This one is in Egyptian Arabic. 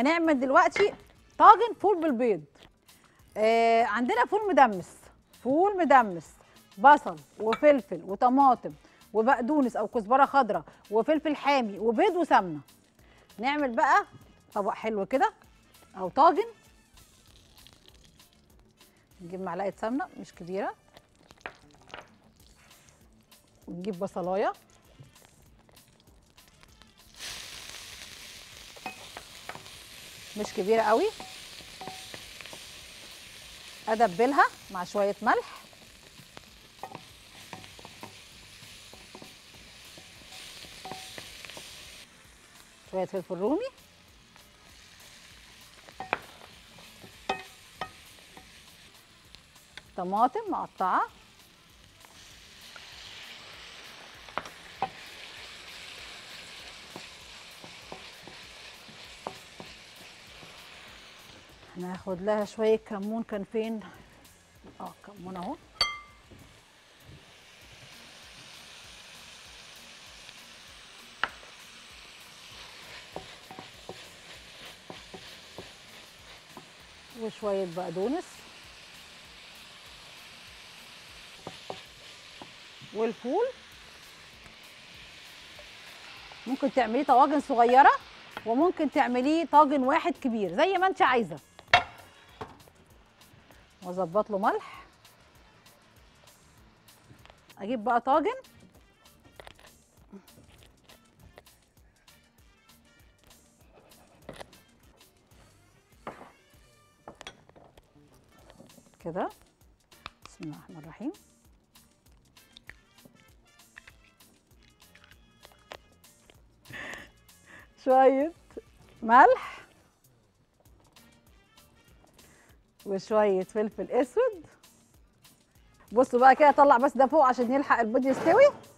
هنعمل دلوقتي طاجن فول بالبيض آه عندنا فول مدمس فول مدمس بصل وفلفل وطماطم وبقدونس او كزبره خضراء وفلفل حامي وبيض وسمنه نعمل بقى طبق حلو كده او طاجن نجيب معلقه سمنه مش كبيره ونجيب بصلايه مش كبيره قوي ادبلها مع شويه ملح شويه فلفل رومي طماطم مقطعه هناخد لها شويه كمون كان فين اه كمون اهو وشويه بقدونس والفول ممكن تعمليه طواجن صغيره وممكن تعمليه طاجن واحد كبير زي ما انت عايزه واظبط له ملح اجيب بقى طاجن كده بسم الله الرحمن الرحيم شوية ملح وشوية فلفل اسود بصوا بقى كده طلع بس ده فوق عشان يلحق البيض يستوي